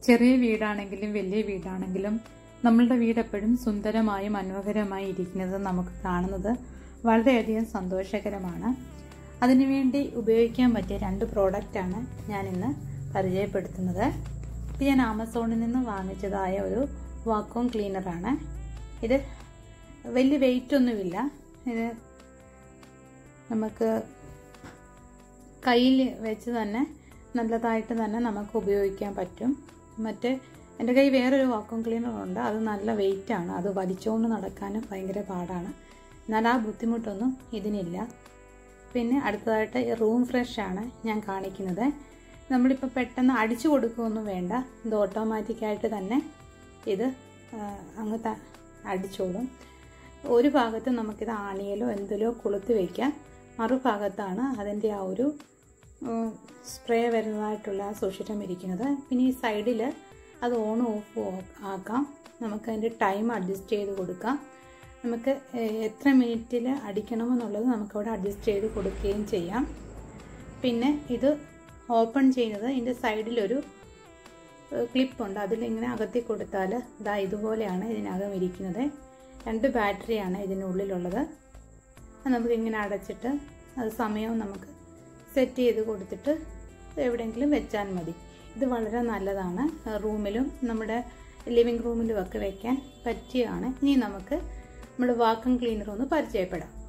ചെറിയ വീടാണെങ്കിലും വലിയ വീടാണെങ്കിലും നമ്മളുടെ വീട് എപ്പോഴും സുന്ദരമായി മനോഹരമായി ഇരിക്കുന്നത് നമുക്ക് കാണുന്നത് വളരെയധികം സന്തോഷകരമാണ് അതിനുവേണ്ടി ഉപയോഗിക്കാൻ പറ്റിയ രണ്ട് പ്രോഡക്റ്റാണ് ഞാൻ ഇന്ന് പരിചയപ്പെടുത്തുന്നത് ഇത് ഞാൻ ആമസോണിൽ നിന്ന് വാങ്ങിച്ചതായ ഒരു വാക്വം ക്ലീനറാണ് ഇത് വലിയ വെയിറ്റ് ഒന്നുമില്ല ഇത് നമുക്ക് കയ്യിൽ വെച്ച് തന്നെ നല്ലതായിട്ട് തന്നെ നമുക്ക് ഉപയോഗിക്കാൻ പറ്റും മറ്റ് എൻ്റെ കയ്യിൽ വേറൊരു വാക്വം ക്ലീനർ ഉണ്ട് അത് നല്ല വെയിറ്റാണ് അത് വലിച്ചുകൊണ്ട് നടക്കാനും ഭയങ്കര പാടാണ് എന്നാൽ ആ ബുദ്ധിമുട്ടൊന്നും ഇതിനില്ല പിന്നെ അടുത്തതായിട്ട് റൂം ഫ്രഷ് ആണ് ഞാൻ കാണിക്കുന്നത് നമ്മളിപ്പോൾ പെട്ടെന്ന് അടിച്ചു കൊടുക്കുകയൊന്നും വേണ്ട ഇത് ഓട്ടോമാറ്റിക്കായിട്ട് തന്നെ ഇത് അങ്ങ് അടിച്ചോളും ഒരു ഭാഗത്ത് നമുക്കിത് ആണിയിലോ എന്തിലോ കൊളുത്തി വയ്ക്കാം മറുഭാഗത്താണ് അതിൻ്റെ ആ ഒരു സ്പ്രേ വരുന്നതായിട്ടുള്ള ആ സുഷിരം ഇരിക്കുന്നത് പിന്നെ ഈ സൈഡിൽ അത് ഓൺ ഓഫ് ആക്കാം നമുക്ക് അതിൻ്റെ ടൈം അഡ്ജസ്റ്റ് ചെയ്ത് കൊടുക്കാം നമുക്ക് എത്ര മിനിറ്റിൽ അടിക്കണമെന്നുള്ളത് നമുക്കവിടെ അഡ്ജസ്റ്റ് ചെയ്ത് കൊടുക്കുകയും ചെയ്യാം പിന്നെ ഇത് ഓപ്പൺ ചെയ്യുന്നത് ഇതിൻ്റെ സൈഡിലൊരു ക്ലിപ്പുണ്ട് അതിലിങ്ങനെ അകത്തി കൊടുത്താൽ ഇതാ ഇതുപോലെയാണ് ഇതിനകം ഇരിക്കുന്നത് രണ്ട് ബാറ്ററിയാണ് ഇതിനുള്ളിലുള്ളത് നമുക്കിങ്ങനെ അടച്ചിട്ട് അത് സമയവും നമുക്ക് സെറ്റ് ചെയ്ത് കൊടുത്തിട്ട് എവിടെയെങ്കിലും വെച്ചാൽ മതി ഇത് വളരെ നല്ലതാണ് റൂമിലും നമ്മുടെ ലിവിങ് റൂമിലും ഒക്കെ വെക്കാൻ പറ്റിയതാണ് ഇനി നമുക്ക് നമ്മുടെ വാക്വം ക്ലീനർ ഒന്ന് പരിചയപ്പെടാം